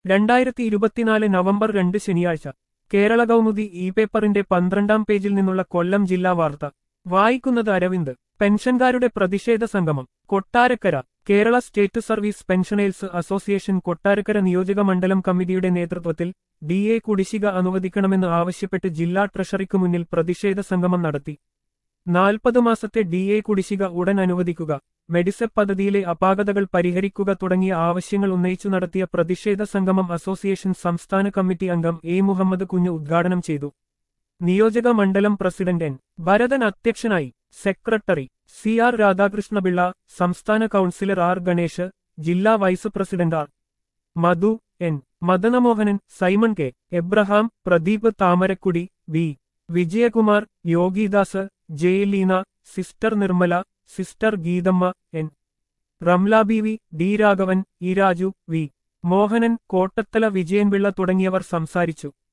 രണ്ടായിരത്തി ഇരുപത്തിനാല് നവംബർ രണ്ട് ശനിയാഴ്ച കേരള കൗമുദി ഇ പേപ്പറിന്റെ പന്ത്രണ്ടാം പേജിൽ നിന്നുള്ള കൊല്ലം ജില്ലാ വാർത്ത വായിക്കുന്നത് അരവിന്ദ് പെൻഷൻകാരുടെ പ്രതിഷേധ സംഗമം Kottarakkara Kerala state service pensioners association Kottarakkara നിയോജക മണ്ഡലം കമ്മിറ്റിയുടെ നേതൃത്വത്തിൽ ഡി എ കുടിശ്ശിക അനുവദിക്കണമെന്ന് ആവശ്യപ്പെട്ട് ജില്ലാ ട്രഷറിക്ക് മുന്നിൽ പ്രതിഷേധ സംഗമം നടത്തി നാൽപ്പത് മാസത്തെ ഡി എ കുടിശ്ശിക ഉടൻ അനുവദിക്കുക മെഡിസെപ് പദ്ധതിയിലെ അപാകതകൾ പരിഹരിക്കുക തുടങ്ങിയ ആവശ്യങ്ങൾ ഉന്നയിച്ചു നടത്തിയ പ്രതിഷേധ സംഗമം അസോസിയേഷൻ സംസ്ഥാന കമ്മിറ്റി അംഗം എ മുഹമ്മദ് കുഞ്ഞ് ഉദ്ഘാടനം ചെയ്തു നിയോജക മണ്ഡലം പ്രസിഡന്റ് എൻ ഭരതൻ അധ്യക്ഷനായി സെക്രട്ടറി സി ആർ രാധാകൃഷ്ണപിള്ള സംസ്ഥാന കൗൺസിലർ ആർ ഗണേഷ് ജില്ലാ vice president R Madhu N Madanamohanan Simon K Abraham Pradeep Thamarakkudi V Vijayakumar Yogidas Jayaleena sister Nirmala sister Geethamma N Ramla B V D Raghavan E Raju V Mohanan Kottathala Vijayan Pillai തുടങ്ങിയവർ സംസാരിച്ചു